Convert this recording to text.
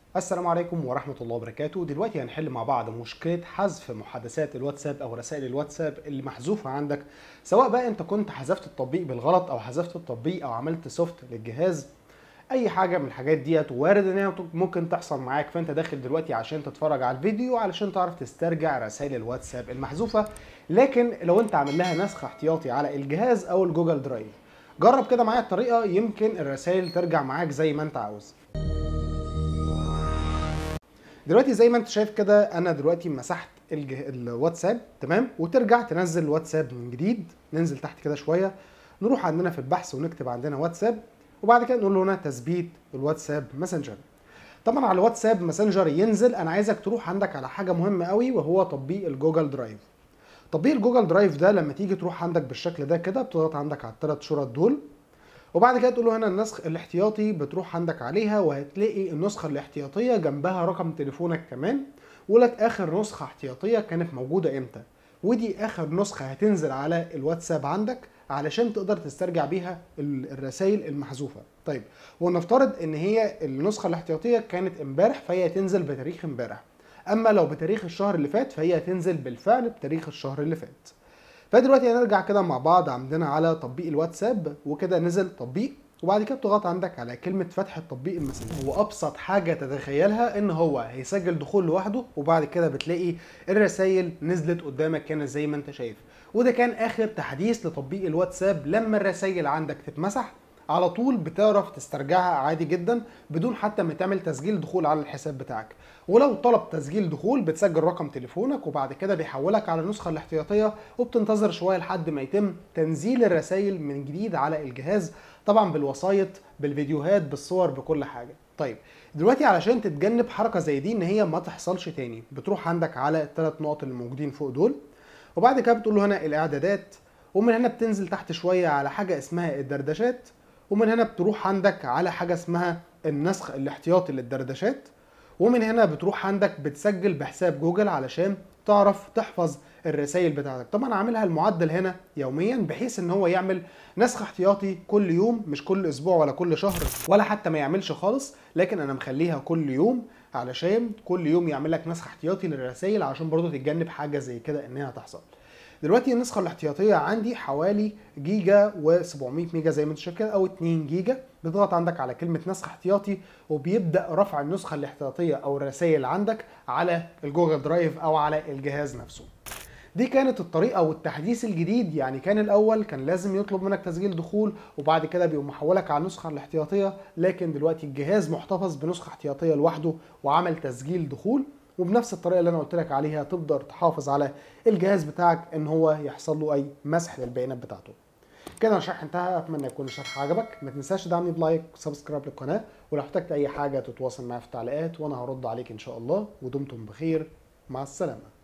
السلام عليكم ورحمة الله وبركاته دلوقتي هنحل مع بعض مشكلة حذف محادثات الواتساب أو رسائل الواتساب اللي محذوفة عندك سواء بقى أنت كنت حذفت التطبيق بالغلط أو حذفت التطبيق أو عملت سوفت للجهاز أي حاجة من الحاجات ديت وارد إن هي ممكن تحصل معاك فأنت داخل دلوقتي عشان تتفرج على الفيديو علشان تعرف تسترجع رسائل الواتساب المحذوفة لكن لو أنت عامل لها نسخ احتياطي على الجهاز أو الجوجل درايف جرب كده معايا الطريقة يمكن الرسائل ترجع معاك زي ما أنت عاوز دلوقتي زي ما انت شايف كده انا دلوقتي مسحت الجه... الواتساب تمام وترجع تنزل الواتساب من جديد ننزل تحت كده شويه نروح عندنا في البحث ونكتب عندنا واتساب وبعد كده نقول له هنا تثبيت الواتساب ماسنجر طبعا على الواتساب ماسنجر ينزل انا عايزك تروح عندك على حاجه مهمه قوي وهو تطبيق الجوجل درايف تطبيق الجوجل درايف ده لما تيجي تروح عندك بالشكل ده كده بتضغط عندك على الثلاث شرط دول وبعد كده تقول له هنا النسخ الاحتياطي بتروح عندك عليها وهتلاقي النسخه الاحتياطيه جنبها رقم تليفونك كمان ولك اخر نسخه احتياطيه كانت موجوده امتى ودي اخر نسخه هتنزل على الواتساب عندك علشان تقدر تسترجع بيها الرسائل المحذوفه طيب ونفترض ان هي النسخه الاحتياطيه كانت امبارح فهي تنزل بتاريخ امبارح اما لو بتاريخ الشهر اللي فات فهي هتنزل بالفعل بتاريخ الشهر اللي فات فدلوقتي هنرجع كده مع بعض عندنا على تطبيق الواتساب وكده نزل تطبيق وبعد كده بتضغط عندك على كلمة فتح التطبيق الماسنجر وأبسط حاجة تتخيلها إن هو هيسجل دخول لوحده وبعد كده بتلاقي الرسايل نزلت قدامك كانت زي ما أنت شايف وده كان آخر تحديث لتطبيق الواتساب لما الرسايل عندك تتمسح على طول بتعرف تسترجعها عادي جدا بدون حتى ما تعمل تسجيل دخول على الحساب بتاعك ولو طلب تسجيل دخول بتسجل رقم تليفونك وبعد كده بيحولك على النسخة الاحتياطية وبتنتظر شوية لحد ما يتم تنزيل الرسائل من جديد على الجهاز طبعا بالوسايط بالفيديوهات بالصور بكل حاجة طيب دلوقتي علشان تتجنب حركة زي دي ان هي ما تحصلش تاني بتروح عندك على الثلاث نقط اللي موجودين فوق دول وبعد كده بتقول له هنا الاعدادات ومن هنا بتنزل تحت شوية على حاجة اسمها الدردشات ومن هنا بتروح عندك على حاجه اسمها النسخ الاحتياطي للدردشات ومن هنا بتروح عندك بتسجل بحساب جوجل علشان تعرف تحفظ الرسائل بتاعتك طبعا عاملها المعدل هنا يوميا بحيث ان هو يعمل نسخ احتياطي كل يوم مش كل اسبوع ولا كل شهر ولا حتى ما يعملش خالص لكن انا مخليها كل يوم علشان كل يوم يعمل لك نسخ احتياطي للرسائل عشان برضه تتجنب حاجه زي كده انها تحصل دلوقتي النسخه الاحتياطيه عندي حوالي جيجا و700 ميجا زي ما انت شايف كده او 2 جيجا بتضغط عندك على كلمه نسخ احتياطي وبيبدا رفع النسخه الاحتياطيه او الرسائل عندك على الجوجل درايف او على الجهاز نفسه دي كانت الطريقة والتحديث الجديد يعني كان الأول كان لازم يطلب منك تسجيل دخول وبعد كده بيقوم محولك على النسخة الاحتياطية لكن دلوقتي الجهاز محتفظ بنسخة احتياطية لوحده وعمل تسجيل دخول وبنفس الطريقه اللي انا قلت لك عليها تقدر تحافظ على الجهاز بتاعك ان هو يحصل له اي مسح للبيانات بتاعته كده الشرح انتهى اتمنى يكون الشرح عجبك ما تنساش تدعمني بلايك وسبسكرايب للقناه ولو احتجت اي حاجه تتواصل معايا في التعليقات وانا هرد عليك ان شاء الله ودمتم بخير مع السلامه